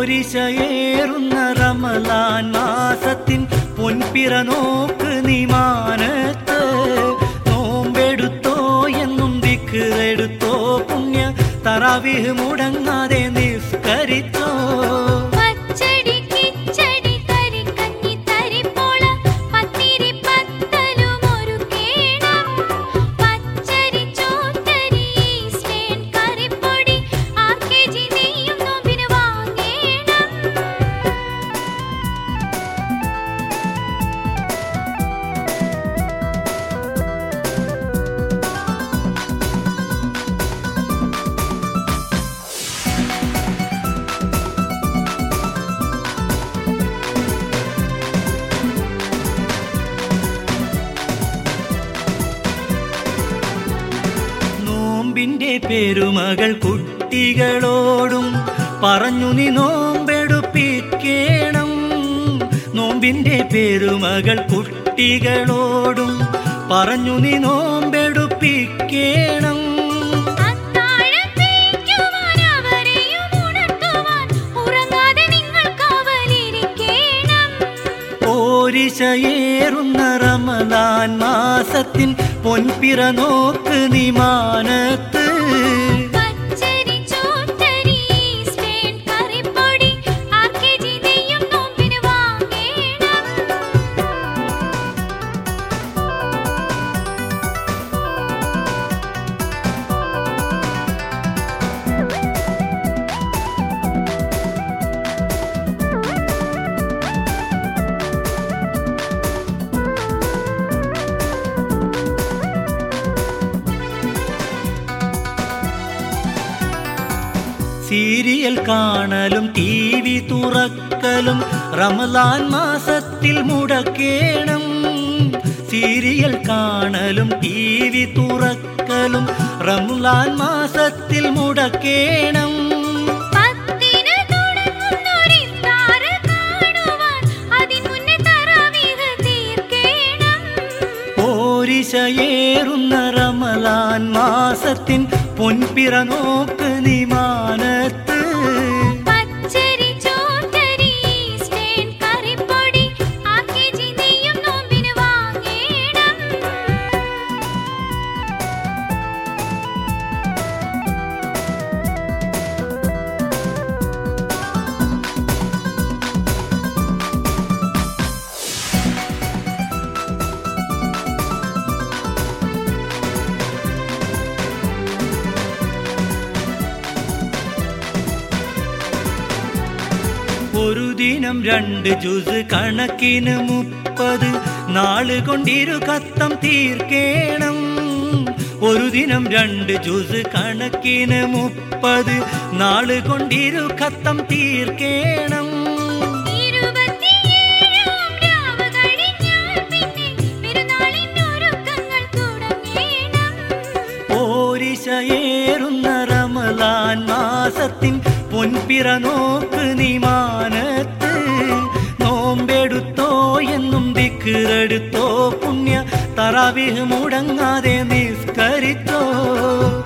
പോരിശയേറുന്ന റമലാൻ മാസത്തിൻ പൊൻപിറ നോക്ക് നിമാനത്ത് നോമ്പെടുത്തോ എന്നും ദിക്കറെടുത്തോ പുണ്യ തറാവിഹ് മുടങ്ങാതെ നിസ്കരിച്ചോ പച്ചടി കിച്ചടി കരിക്കഞ്ഞി തരിപ്പോള പത്തിരി പത്തലും ഒരുക്കേണം പച്ചരി ചോറ്റരി ഈസ്റ്റേൺ കറിപ്പൊടി ആർ കെ ജി നെയ്യും നോമ്പിന് വാങ്ങേണം നോമ്പിന്റെ പെരുമകൾ കുട്ടികളോടും പറഞ്ഞു നീ നോമ്പെടുപ്പിക്കേണം നോമ്പിന്റെ പെരുമകൾ കുട്ടികളോടും പറഞ്ഞു നീ നോമ്പെടുപ്പിക്കേണം അത്താഴം തേക്കുവാൻ അവരെയും ഉണർത്തുവാൻ ഉറങ്ങാതെ നിങ്ങൾ കാവലിരിക്കേണം ഓരിശയേറുന്ന റമദാൻ മാസത്തിൻ പൊൻപിറ നോക്ക് നിമാനത്ത് പച്ചരി ചോറ്റരി ഈസ്റ്റേൺ കറിപ്പൊടി ആർ കെ ജി നെയ്യും നോമ്പിന് വാങ്ങേണം സീരിയൽ കാണലും ടി വി തുറക്കലും റമദാൻ മാസത്തിൽ മുടക്കേണം സീരിയൽ കാണലും ടി വി തുറക്കലും റമദാൻ മാസത്തിൽ മുടക്കേണം പത്തിന് തുടങ്ങുന്നൊരിഫ്താറ് കാണുവാൻ അതിമുന്നേ തറാവീഹ് തീർക്കേണം ഓരിശയേറുന്ന റമലാൻ മാസത്തിൻ പൊൻപിറ നോക്ക് നിമാനത്ത് പച്ചരി ചോറ്റരി ഈസ്റ്റേൺ കറിപ്പൊടി ആർ കെ ജി നെയ്യും നോമ്പിന് വാങ്ങേണം ഒരു ദിനം രണ്ട് ജ്യൂസ് കണക്കിന് മുപ്പത് നാള് കൊണ്ടിരു കത്തം തീർക്കേണം ഒരു ദിനം രണ്ട് ജ്യൂസ് കണക്കിന് മുപ്പത് നാള് കൊണ്ടിരു കത്തം തീർക്കേണം ഇരുപത്തിയേഴാം രാവ് കഴിഞ്ഞാൽ പിന്നെ പെരുന്നാളിന്റെ ഒരുക്കങ്ങൾ തുടങ്ങേണം ഓരിശയേറുന്ന റമലാൻ മാസത്തിൻ പൊൻപിറ നോക്ക് നിമാനത്ത് നോമ്പെടുത്തോ എന്നും ദിക്കറെടുത്തോ പുണ്യ തറാവിഹ് മുടങ്ങാതെ നിസ്കരിച്ചോ